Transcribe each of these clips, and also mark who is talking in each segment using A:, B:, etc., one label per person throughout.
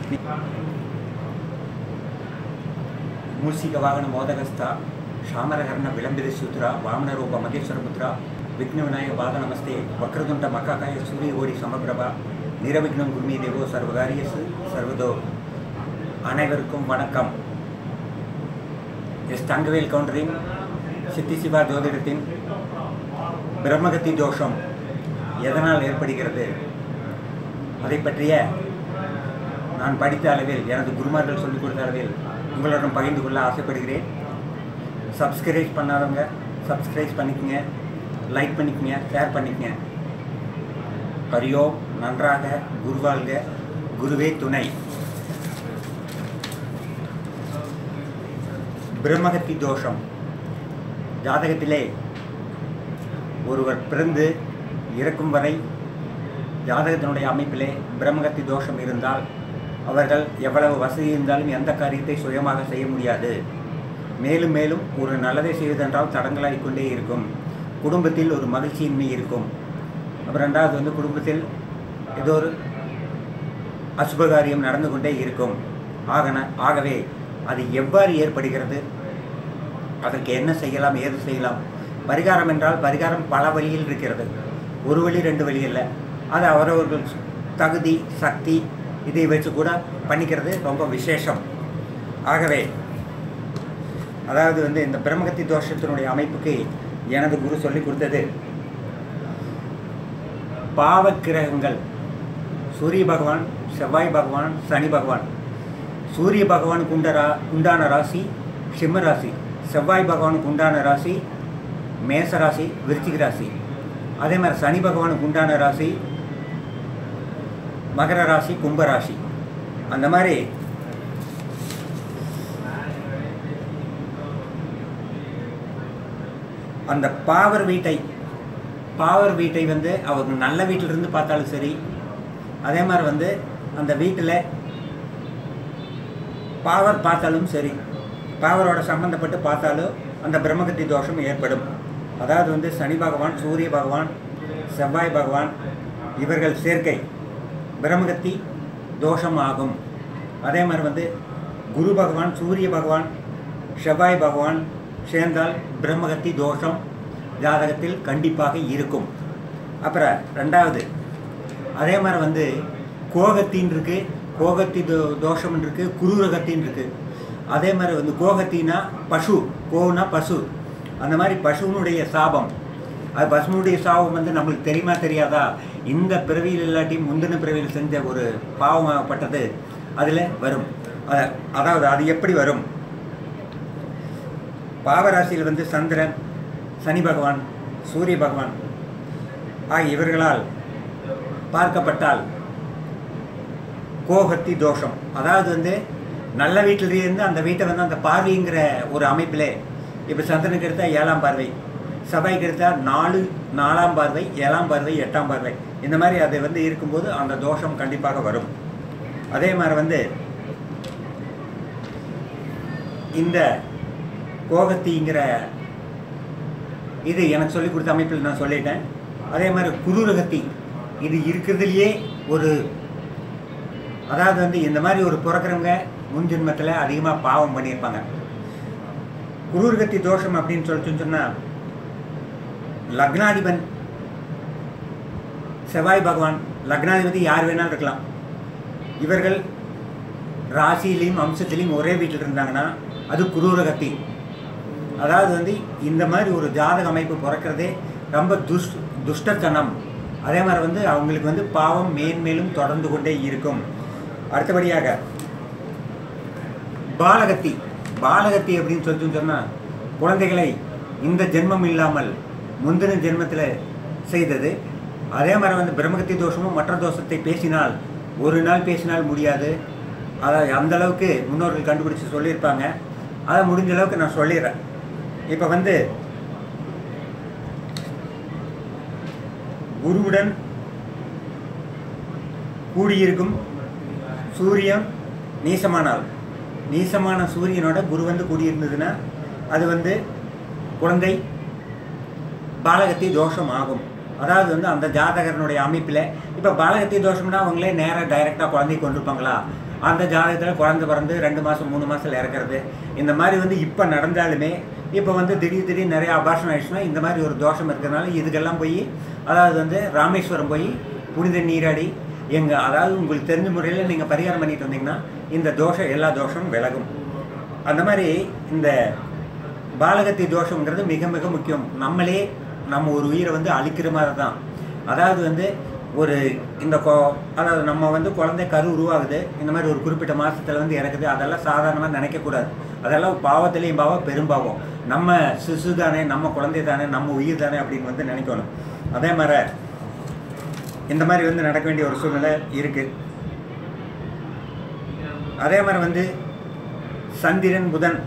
A: ಮೂಸಿಕ ವಾಹನ ಮೋದಗಸ್ಥ ಶಾಮರಹರಣ ವಿಳಂಬಿತ ಸೂತ್ರ ವಾಮನ ರೂಪ ಮಹೇಶ್ವರ ಪುತ್ರ ವಿಘ್ನ ವಿನಾಯಕ ಪಾದ ನಮಸ್ತೆ ವಕ್ರದುಂಟ ಮಕಾಕಾಯ ಸೂರ್ಯ ಓಡಿ ಸಮಪ್ರಭ நிரவிக்னம் குருமி தேவோ சர்வகாரியசு சர்வதோ அனைவருக்கும் வணக்கம் எஸ் தங்கவேல் கவுண்டரின் சித்தி சிவா ஜோதிடத்தின் பிரம்மகத்தி தோஷம் எதனால் ஏற்படுகிறது அதை பற்றிய நான் படித்த அளவில் எனது குருமார்கள் சொல்லிக் கொடுத்த அளவில் உங்களுடன் பகிர்ந்து கொள்ள ஆசைப்படுகிறேன் சப்ஸ்கிரைப் பண்ணாதவங்க சப்ஸ்கிரைப் பண்ணிக்கங்க லைக் பண்ணிக்கங்க ஷேர் பண்ணிக்கங்க ஹரியோ நன்றாக குருவாழ்க குருவே துணை பிரம்மகத்தி தோஷம் ஜாதகத்திலே ஒருவர் பிறந்து இறக்கும் வரை ஜாதகத்தினுடைய அமைப்பிலே பிரம்மகத்தி தோஷம் இருந்தால் அவர்கள் எவ்வளவு வசதி இருந்தாலும் எந்த காரியத்தை சுயமாக செய்ய முடியாது மேலும் மேலும் ஒரு நல்லதை செய்வதென்றால் தடங்களாகிக் கொண்டே இருக்கும் குடும்பத்தில் ஒரு மகிழ்ச்சியின்மை இருக்கும் அப்புறம் ரெண்டாவது வந்து குடும்பத்தில் ஏதோ ஒரு அசுபகாரியம் நடந்து கொண்டே இருக்கும் ஆகன ஆகவே அது எவ்வாறு ஏற்படுகிறது அதற்கு என்ன செய்யலாம் ஏது செய்யலாம் பரிகாரம் என்றால் பரிகாரம் பல வழியில் இருக்கிறது ஒரு வழி ரெண்டு வழி இல்லை அது அவரவர்கள் தகுதி சக்தி இதை வச்சு கூட பண்ணிக்கிறது ரொம்ப விசேஷம் ஆகவே அதாவது வந்து இந்த பிரம்மகத்தி தோஷத்தினுடைய அமைப்புக்கு எனது குரு சொல்லி கொடுத்தது பாவக்கிரகங்கள் சூரிய பகவான் செவ்வாய் பகவான் சனி பகவான் சூரிய பகவானுக்கு உண்டரா உண்டான ராசி சிம்ம ராசி செவ்வாய் பகவானுக்கு உண்டான ராசி மேச ராசி விருச்சிக ராசி அதே மாதிரி சனி பகவானுக்கு உண்டான ராசி மகர ராசி கும்ப ராசி அந்த மாதிரி அந்த பாவர் வீட்டை பாவர் வீட்டை வந்து அவங்க நல்ல வீட்டிலிருந்து பார்த்தாலும் சரி அதே மாதிரி வந்து அந்த வீட்டில் பாவர் பார்த்தாலும் சரி பாவரோட சம்மந்தப்பட்டு பார்த்தாலும் அந்த பிரம்மகத்தி தோஷம் ஏற்படும் அதாவது வந்து சனி பகவான் சூரிய பகவான் செவ்வாய் பகவான் இவர்கள் சேர்க்கை பிரம்மகத்தி தோஷம் ஆகும் அதே மாதிரி வந்து குரு பகவான் சூரிய பகவான் செவ்வாய் பகவான் சேர்ந்தால் பிரம்மகத்தி தோஷம் ஜாதகத்தில் கண்டிப்பாக இருக்கும் அப்புறம் ரெண்டாவது அதே மாதிரி வந்து கோகத்தின் இருக்குது கோகத்தி தோ தோஷம் இருக்குது குரூரகத்தின் இருக்குது அதே மாதிரி வந்து கோகத்தினா பசு கோனா பசு அந்த மாதிரி பசுனுடைய சாபம் அது பசுனுடைய சாபம் வந்து நம்மளுக்கு தெரியுமா தெரியாதா இந்த பிறவியில் இல்லாட்டி முந்தின பிறவியில் செஞ்ச ஒரு பாவமாகப்பட்டது அதில் வரும் அத- அதாவது அது எப்படி வரும் பாவராசியில் வந்து சந்திரன் சனி பகவான் சூரிய பகவான் ஆகிய இவர்களால் பார்க்கப்பட்டால் கோகத்தி தோஷம் அதாவது வந்து நல்ல வீட்டில் இருந்து அந்த வீட்டை வந்து அந்த பார்வைங்கிற ஒரு அமைப்பில் இப்போ சந்திரனுக்கு எடுத்தால் ஏழாம் பார்வை சபைக்கு எடுத்தால் நாலு நாலாம் பார்வை ஏழாம் பார்வை எட்டாம் பார்வை இந்த மாதிரி அது வந்து இருக்கும்போது அந்த தோஷம் கண்டிப்பாக வரும் அதே மாதிரி வந்து இந்த கோகத்திங்கிற இது எனக்கு சொல்லி கொடுத்த அமைப்பில் நான் சொல்லிட்டேன் அதே மாதிரி குரூரகத்தி இது இருக்கிறதுலையே ஒரு அதாவது வந்து இந்த மாதிரி ஒரு பிறக்கிறவங்க முன் ஜென்மத்தில் அதிகமாக பாவம் பண்ணியிருப்பாங்க குரூரகத்தி தோஷம் அப்படின்னு சொல்லிட்டு சொன்னால் லக்னாதிபன் செவ்வாய் பகவான் லக்னாதிபதி யார் வேணாலும் இருக்கலாம் இவர்கள் ராசியிலையும் அம்சத்திலையும் ஒரே வீட்டில் இருந்தாங்கன்னா அது குரூரகத்தி அதாவது வந்து இந்த மாதிரி ஒரு ஜாதக அமைப்பு பிறக்கிறதே ரொம்ப துஷ் துஷ்டத்தனம் அதே மாதிரி வந்து அவங்களுக்கு வந்து பாவம் மேன்மேலும் தொடர்ந்து கொண்டே இருக்கும் அடுத்தபடியாக பாலகத்தி பாலகத்தி அப்படின்னு சொல்லிட்டு சொன்னால் குழந்தைகளை இந்த ஜென்மம் இல்லாமல் முந்தின ஜென்மத்தில் செய்தது அதே மாதிரி வந்து பிரம்மகத்தி தோஷமும் மற்ற தோஷத்தை பேசினால் ஒரு நாள் பேசினால் முடியாது அதை அந்த அளவுக்கு முன்னோர்கள் கண்டுபிடிச்சு சொல்லியிருப்பாங்க அதை முடிஞ்ச அளவுக்கு நான் சொல்லிடுறேன் இப்போ வந்து குருவுடன் கூடியிருக்கும் சூரியன் நீசமானால் நீசமான சூரியனோட குரு வந்து கூடியிருந்ததுன்னா அது வந்து குழந்தை பாலகத்தி தோஷம் ஆகும் அதாவது வந்து அந்த ஜாதகரனுடைய அமைப்பில் இப்போ பாலகத்தி தோஷம்னா அவங்களே நேராக டைரெக்டாக குழந்தை கொண்டிருப்பாங்களா அந்த ஜாதகத்தில் குழந்தை பிறந்து ரெண்டு மாதம் மூணு மாதத்தில் இறக்குறது இந்த மாதிரி வந்து இப்போ நடந்தாலுமே இப்போ வந்து திடீர் திடீர் நிறைய அபாஷன் ஆயிடுச்சுன்னா இந்த மாதிரி ஒரு தோஷம் இருக்கிறதுனால இதுக்கெல்லாம் போய் அதாவது வந்து ராமேஸ்வரம் போய் புனித நீராடி எங்கள் அதாவது உங்களுக்கு தெரிஞ்ச முறையில் நீங்கள் பரிகாரம் பண்ணிட்டு வந்தீங்கன்னா இந்த தோஷம் எல்லா தோஷமும் விலகும் அந்த மாதிரி இந்த பாலகத்தி தோஷம்ங்கிறது மிக மிக முக்கியம் நம்மளே நம்ம ஒரு உயிரை வந்து அழிக்கிற மாதிரி தான் அதாவது வந்து ஒரு இந்த கொ அதாவது நம்ம வந்து குழந்தை கரு உருவாகுது இந்த மாதிரி ஒரு குறிப்பிட்ட மாதத்தில் வந்து இறக்குது அதெல்லாம் சாதாரணமாக நினைக்கக்கூடாது அதெல்லாம் பாவத்திலையும் பாவம் பெரும்பாவம் நம்ம சிசு தானே நம்ம குழந்தை தானே நம்ம உயிர் தானே அப்படின்னு வந்து நினைக்கணும் அதே மாதிரி இந்த மாதிரி வந்து நடக்க வேண்டிய ஒரு சூழ்நிலை இருக்குது அதே மாதிரி வந்து சந்திரன் புதன்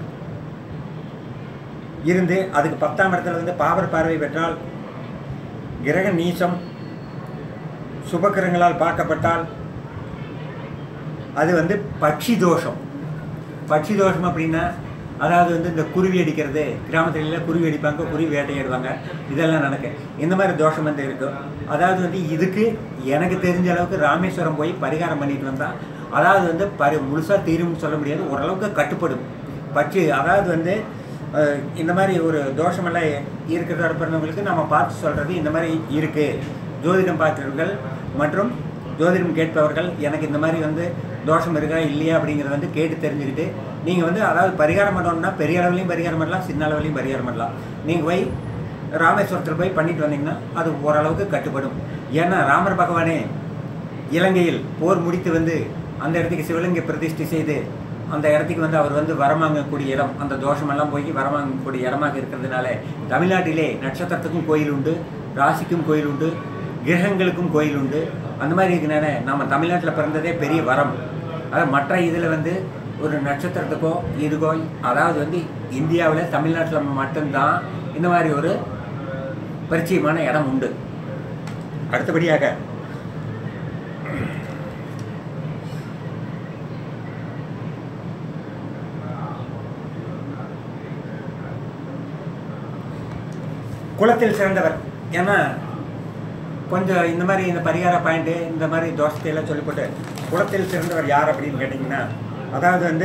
A: இருந்து அதுக்கு பத்தாம் இடத்துல வந்து பாவர் பார்வை பெற்றால் கிரக நீசம் சுபக்கிரகங்களால் பார்க்கப்பட்டால் அது வந்து பட்சி தோஷம் பட்சி தோஷம் அப்படின்னா அதாவது வந்து இந்த குருவி அடிக்கிறது கிராமத்துல எல்லாம் குருவி அடிப்பாங்க குருவி வேட்டையாடுவாங்க இதெல்லாம் நடக்கு இந்த மாதிரி தோஷம் வந்து இருக்கும் அதாவது வந்து இதுக்கு எனக்கு தெரிஞ்ச அளவுக்கு ராமேஸ்வரம் போய் பரிகாரம் பண்ணிட்டு வந்தால் அதாவது வந்து பரி முழுசாக தீரும்னு சொல்ல முடியாது ஓரளவுக்கு கட்டுப்படும் பட்சி அதாவது வந்து அஹ், இந்த மாதிரி ஒரு தோஷமெல்லாம் இருக்கிறதா பிறந்தவங்களுக்கு நம்ம பார்த்து சொல்கிறது இந்த மாதிரி இருக்குது ஜோதிடம் பார்க்கிறவர்கள் மற்றும் ஜோதிடம் கேட்பவர்கள் எனக்கு இந்த மாதிரி வந்து தோஷம் இருக்கா இல்லையா அப்படிங்கிறத வந்து கேட்டு தெரிஞ்சுக்கிட்டு நீங்கள் வந்து அதாவது பரிகாரம் பண்ணணும்னா பெரிய அளவுலையும் பரிகாரம் பண்ணலாம் சின்ன அளவுலையும் பரிகாரம் பண்ணலாம் நீங்கள் போய் ராமேஸ்வரத்தில் போய் பண்ணிட்டு வந்தீங்கன்னா அது ஓரளவுக்கு கட்டுப்படும் ஏன்னா ராமர் பகவானே இலங்கையில் போர் முடித்து வந்து அந்த இடத்துக்கு சிவலிங்க பிரதிஷ்டை செய்து அந்த இடத்துக்கு வந்து அவர் வந்து வரமாங்கக்கூடிய இடம் அந்த தோஷமெல்லாம் போய் வரமாங்கக்கூடிய இடமாக இருக்கிறதுனால தமிழ்நாட்டிலே நட்சத்திரத்துக்கும் கோயில் உண்டு ராசிக்கும் கோயில் உண்டு கிரகங்களுக்கும் கோயில் உண்டு அந்த மாதிரி இருக்கிறனால நம்ம தமிழ்நாட்டில் பிறந்ததே பெரிய வரம் அதாவது மற்ற இதில் வந்து ஒரு நட்சத்திரத்துக்கோ இதுக்கோ அதாவது வந்து இந்தியாவில் தமிழ்நாட்டில் மட்டும்தான் இந்த மாதிரி ஒரு பரிச்சயமான இடம் உண்டு அடுத்தபடியாக குலத்தில் சிறந்தவர் ஏன்னா கொஞ்சம் இந்த மாதிரி இந்த பரிகார பாயிண்ட்டு இந்த மாதிரி தோஷத்தை எல்லாம் சொல்லிப்போட்டு குலத்தில் சிறந்தவர் யார் அப்படின்னு கேட்டிங்கன்னா அதாவது வந்து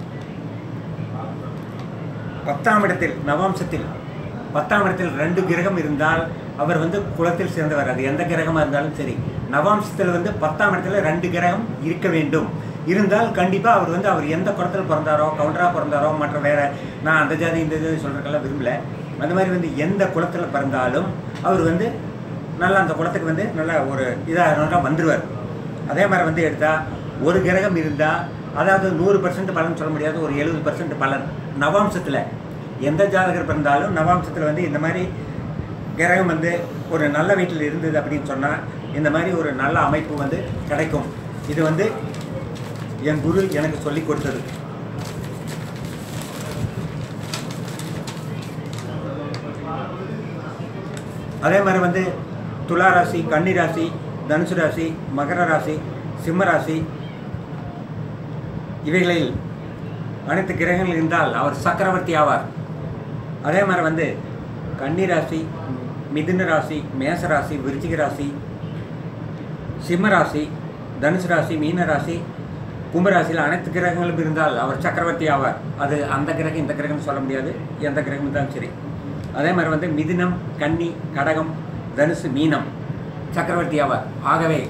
A: பத்தாம் இடத்தில் நவாம்சத்தில் பத்தாம் இடத்தில் ரெண்டு கிரகம் இருந்தால் அவர் வந்து குலத்தில் சிறந்தவர் அது எந்த கிரகமாக இருந்தாலும் சரி நவாம்சத்தில் வந்து பத்தாம் இடத்துல ரெண்டு கிரகம் இருக்க வேண்டும் இருந்தால் கண்டிப்பாக அவர் வந்து அவர் எந்த குளத்தில் பிறந்தாரோ கவுண்டராக பிறந்தாரோ மற்ற வேற நான் அந்த ஜாதி இந்த ஜாதி சொல்கிறதுக்கெல்லாம் விரும்பல அந்த மாதிரி வந்து எந்த குளத்தில் பிறந்தாலும் அவர் வந்து நல்லா அந்த குளத்துக்கு வந்து நல்ல ஒரு இதாக நல்லா வந்துடுவார் அதே மாதிரி வந்து எடுத்தால் ஒரு கிரகம் இருந்தால் அதாவது நூறு பர்சன்ட் பலன் சொல்ல முடியாது ஒரு எழுபது பர்சன்ட் பலன் நவாம்சத்தில் எந்த ஜாதகர் பிறந்தாலும் நவாம்சத்தில் வந்து இந்த மாதிரி கிரகம் வந்து ஒரு நல்ல வீட்டில் இருந்தது அப்படின்னு சொன்னால் இந்த மாதிரி ஒரு நல்ல அமைப்பு வந்து கிடைக்கும் இது வந்து என் குரு எனக்கு சொல்லி கொடுத்தது அதே மாதிரி வந்து துலா ராசி கன்னி ராசி தனுசு ராசி மகர ராசி சிம்ம ராசி இவைகளில் அனைத்து கிரகங்கள் இருந்தால் அவர் சக்கரவர்த்தி ஆவார் அதே மாதிரி வந்து கன்னி ராசி மிதுன ராசி மேச ராசி விருச்சிக ராசி சிம்ம ராசி தனுசு ராசி மீன ராசி கும்பராசியில் அனைத்து கிரகங்களும் இருந்தால் அவர் சக்கரவர்த்தி ஆவார் அது அந்த கிரகம் இந்த கிரகம்னு சொல்ல முடியாது எந்த கிரகம் இருந்தாலும் சரி அதே மாதிரி வந்து மிதுனம் கன்னி கடகம் தனுசு மீனம் சக்கரவர்த்தி ஆவார் ஆகவே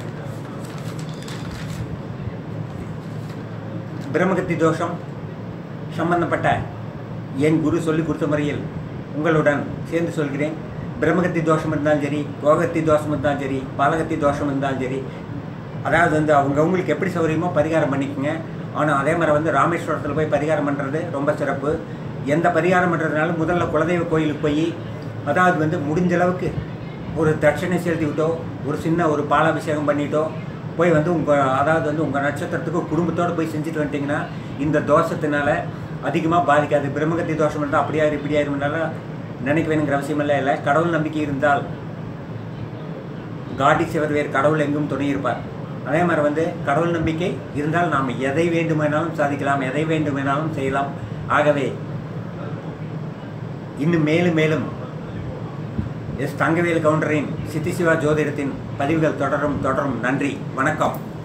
A: பிரம்மகத்தி தோஷம் சம்பந்தப்பட்ட என் குரு சொல்லிக் கொடுத்த முறையில் உங்களுடன் சேர்ந்து சொல்கிறேன் பிரம்மகத்தி தோஷம் இருந்தாலும் சரி கோகத்தி தோஷம் இருந்தாலும் சரி பாலகத்தி தோஷம் இருந்தாலும் சரி அதாவது வந்து அவங்க அவங்களுக்கு எப்படி சௌகரியமோ பரிகாரம் பண்ணிக்கோங்க ஆனால் அதே மாதிரி வந்து ராமேஸ்வரத்தில் போய் பரிகாரம் பண்ணுறது ரொம்ப சிறப்பு எந்த பரிகாரம் பண்ணுறதுனால முதல்ல குலதெய்வ கோயிலுக்கு போய் அதாவது வந்து முடிஞ்ச அளவுக்கு ஒரு தட்சணை செலுத்தி விட்டோ ஒரு சின்ன ஒரு பாலாபிஷேகம் பண்ணிட்டோ போய் வந்து உங்கள் அதாவது வந்து உங்கள் நட்சத்திரத்துக்கு குடும்பத்தோடு போய் செஞ்சுட்டு வந்துட்டிங்கன்னா இந்த தோஷத்தினால அதிகமாக பாதிக்காது பிரம்மகத்தி தோஷம் இருந்தால் அப்படியாயிரு இப்படியாயிருந்தாலும் நினைக்க வேணுங்கிற அவசியமெல்லாம் இல்லை கடவுள் நம்பிக்கை இருந்தால் காட்டி சிவர் வேறு கடவுள் எங்கும் துணை இருப்பார் அதே மாதிரி வந்து கடவுள் நம்பிக்கை இருந்தால் நாம் எதை வேண்டுமானாலும் சாதிக்கலாம் எதை வேண்டுமானாலும் செய்யலாம் ஆகவே இன்னும் மேலும் மேலும் எஸ் தங்கவேல் கவுண்டரின் சித்தி சிவா ஜோதிடத்தின் பதிவுகள் தொடரும் தொடரும் நன்றி வணக்கம்